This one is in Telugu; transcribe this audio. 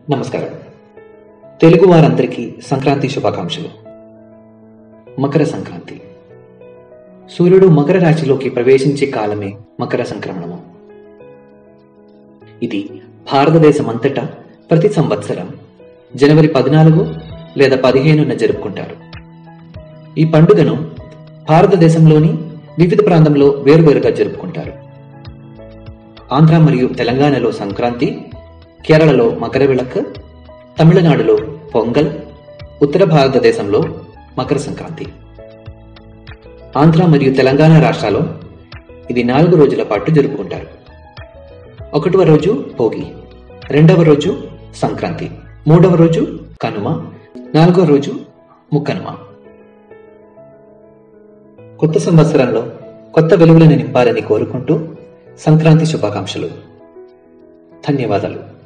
నమస్కారం తెలుగు వారందరికీ సంక్రాంతి శుభాకాంక్షలు మకర సంక్రాంతి సూర్యుడు మకర రాశిలోకి ప్రవేశించే కాలమే మకర సంక్రమణము ఇది భారతదేశం అంతటా ప్రతి సంవత్సరం జనవరి పద్నాలుగు లేదా పదిహేనున జరుపుకుంటారు ఈ పండుగను భారతదేశంలోని వివిధ ప్రాంతంలో వేరువేరుగా జరుపుకుంటారు ఆంధ్ర మరియు తెలంగాణలో సంక్రాంతి కేరళలో మకర విళక్ తమిళనాడులో పొంగల్ ఉత్తర భారతదేశంలో మకర సంక్రాంతి ఆంధ్ర మరియు తెలంగాణ రాష్ట్రాల్లో ఇది నాలుగు రోజుల పాటు జరుపుకుంటారు ఒకటవ రోజు భోగి రెండవ రోజు సంక్రాంతి మూడవ రోజు కనుమ నాలుగవ రోజు ముక్కనుమ కొత్త సంవత్సరంలో కొత్త వెలుగులను నింపాలని కోరుకుంటూ సంక్రాంతి శుభాకాంక్షలు ధన్యవాదాలు